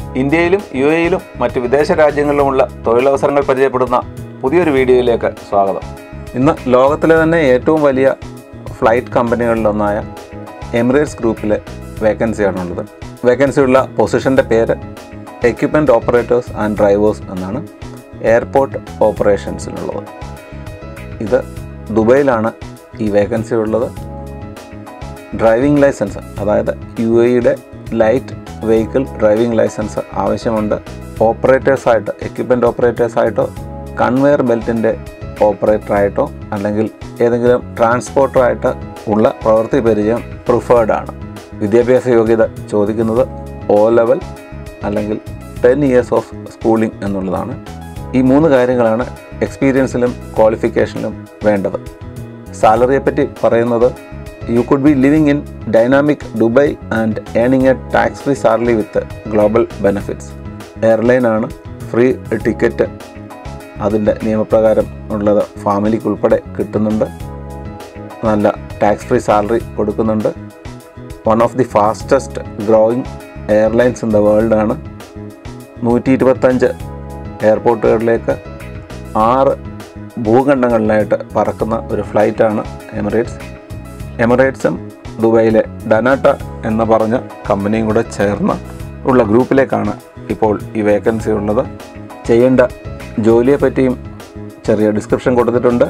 ഇന്ത്യയിലും യു എയിലും മറ്റ് വിദേശ രാജ്യങ്ങളിലുമുള്ള തൊഴിലവസരങ്ങൾ പരിചയപ്പെടുന്ന പുതിയൊരു വീഡിയോയിലേക്ക് സ്വാഗതം ഇന്ന് ലോകത്തിലെ തന്നെ ഏറ്റവും വലിയ ഫ്ലൈറ്റ് കമ്പനികളിലൊന്നായ എമിറേറ്റ്സ് ഗ്രൂപ്പിലെ വേക്കൻസിയാണുള്ളത് വേക്കൻസിയുള്ള പൊസിഷൻ്റെ പേര് എക്യുപ്മെൻറ്റ് ഓപ്പറേറ്റേഴ്സ് ആൻഡ് ഡ്രൈവേഴ്സ് എന്നാണ് എയർപോർട്ട് ഓപ്പറേഷൻസിനുള്ളത് ഇത് ദുബൈയിലാണ് ഈ വേക്കൻസി ഉള്ളത് ഡ്രൈവിംഗ് ലൈസൻസ് അതായത് യു എയുടെ ലൈറ്റ് വെഹിക്കിൾ ഡ്രൈവിംഗ് ലൈസൻസ് ആവശ്യമുണ്ട് ഓപ്പറേറ്റേഴ്സായിട്ട് എക്യുപ്മെൻ്റ് ഓപ്പറേറ്റേഴ്സായിട്ടോ കൺവെയർ ബെൽറ്റിൻ്റെ ഓപ്പറേറ്ററായിട്ടോ അല്ലെങ്കിൽ ഏതെങ്കിലും ട്രാൻസ്പോർട്ടറായിട്ട് ഉള്ള പ്രവൃത്തി പരിചയം പ്രിഫേർഡ് ആണ് വിദ്യാഭ്യാസ യോഗ്യത ചോദിക്കുന്നത് ഓ ലെവൽ അല്ലെങ്കിൽ ടെൻ ഇയേഴ്സ് ഓഫ് സ്കൂളിംഗ് എന്നുള്ളതാണ് ഈ മൂന്ന് കാര്യങ്ങളാണ് എക്സ്പീരിയൻസിലും ക്വാളിഫിക്കേഷനിലും വേണ്ടത് സാലറിയെ പറ്റി പറയുന്നത് you could be living in dynamic Dubai and earning a tax free salary with global benefits എയർലൈനാണ് ഫ്രീ ടിക്കറ്റ് അതിൻ്റെ നിയമപ്രകാരം ഉള്ളത് ഫാമിലിക്ക് ഉൾപ്പെടെ കിട്ടുന്നുണ്ട് നല്ല ടാക്സ് ഫ്രീ സാലറി കൊടുക്കുന്നുണ്ട് one of the fastest growing airlines in the world ആണ് നൂറ്റി ഇരുപത്തഞ്ച് എയർപോർട്ടുകളിലേക്ക് ആറ് ഭൂഖണ്ഡങ്ങളിലായിട്ട് പറക്കുന്ന ഒരു ഫ്ലൈറ്റാണ് എമിറേറ്റ്സ് എമിറേറ്റ്സും ദുബൈയിലെ ഡനാട്ട എന്ന് പറഞ്ഞ കമ്പനിയും കൂടെ ചേർന്ന് ഉള്ള ഗ്രൂപ്പിലേക്കാണ് ഇപ്പോൾ ഈ വേക്കൻസി ഉള്ളത് ചെയ്യേണ്ട ജോലിയെ പറ്റിയും ചെറിയ ഡിസ്ക്രിപ്ഷൻ കൊടുത്തിട്ടുണ്ട്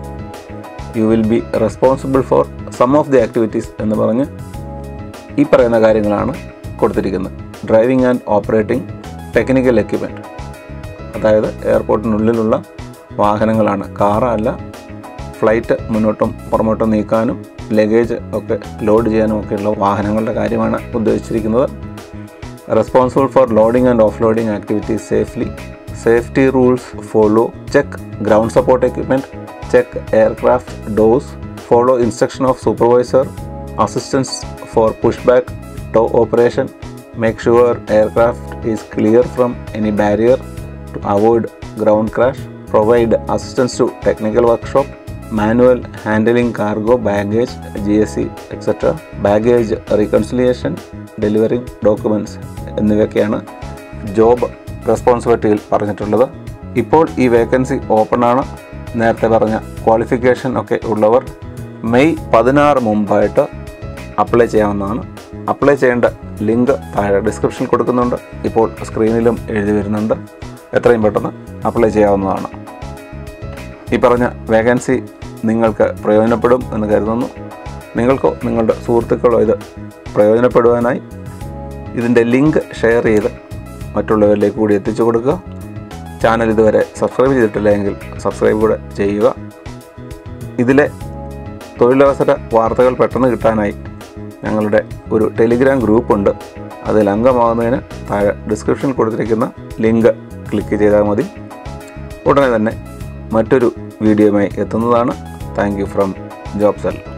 you will be responsible for some of the activities എന്ന് പറഞ്ഞ് ഈ പറയുന്ന കാര്യങ്ങളാണ് കൊടുത്തിരിക്കുന്നത് driving and operating technical equipment അതായത് എയർപോർട്ടിനുള്ളിലുള്ള വാഹനങ്ങളാണ് കാറല്ല ഫ്ലൈറ്റ് മുന്നോട്ടും പുറമോട്ടും നീക്കാനും ലഗേജ് ഒക്കെ ലോഡ് ചെയ്യാനും ഒക്കെയുള്ള വാഹനങ്ങളുടെ കാര്യമാണ് ഉദ്ദേശിച്ചിരിക്കുന്നത് responsible for loading and offloading activities safely safety rules follow check ground support equipment check aircraft doors follow instruction of supervisor assistance for push back tow operation make sure aircraft is clear from any barrier to avoid ground crash, provide assistance to technical workshop, manual handling cargo, baggage, GSC, etc., baggage reconciliation, delivering documents എന്നിവയൊക്കെയാണ് job റെസ്പോൺസിബിലിറ്റിയിൽ പറഞ്ഞിട്ടുള്ളത് ഇപ്പോൾ ഈ vacancy open ആണ് നേരത്തെ പറഞ്ഞ qualification ഒക്കെ ഉള്ളവർ മെയ് പതിനാറ് മുമ്പായിട്ട് അപ്ലൈ ചെയ്യാവുന്നതാണ് അപ്ലൈ ചെയ്യേണ്ട ലിങ്ക് താഴെ ഡിസ്ക്രിപ്ഷനിൽ കൊടുക്കുന്നുണ്ട് ഇപ്പോൾ സ്ക്രീനിലും എഴുതി വരുന്നുണ്ട് എത്രയും പെട്ടെന്ന് അപ്ലൈ ചെയ്യാവുന്നതാണ് ഈ പറഞ്ഞ വേക്കൻസി നിങ്ങൾക്ക് പ്രയോജനപ്പെടും എന്ന് കരുതുന്നു നിങ്ങൾക്കോ നിങ്ങളുടെ സുഹൃത്തുക്കളോ ഇത് പ്രയോജനപ്പെടുവാനായി ഇതിൻ്റെ ലിങ്ക് ഷെയർ ചെയ്ത് മറ്റുള്ളവരിലേക്ക് കൂടി എത്തിച്ചു കൊടുക്കുക ചാനൽ ഇതുവരെ സബ്സ്ക്രൈബ് ചെയ്തിട്ടില്ല എങ്കിൽ സബ്സ്ക്രൈബ് കൂടെ ചെയ്യുക ഇതിലെ തൊഴിലവസര വാർത്തകൾ പെട്ടെന്ന് കിട്ടാനായി ഞങ്ങളുടെ ഒരു ടെലിഗ്രാം ഗ്രൂപ്പുണ്ട് അതിൽ അംഗമാകുന്നതിന് താഴെ ഡിസ്ക്രിപ്ഷനിൽ കൊടുത്തിരിക്കുന്ന ലിങ്ക് ക്ലിക്ക് ചെയ്താൽ മതി ഉടനെ തന്നെ മറ്റൊരു വീഡിയോയുമായി എത്തുന്നതാണ് thank you from job cell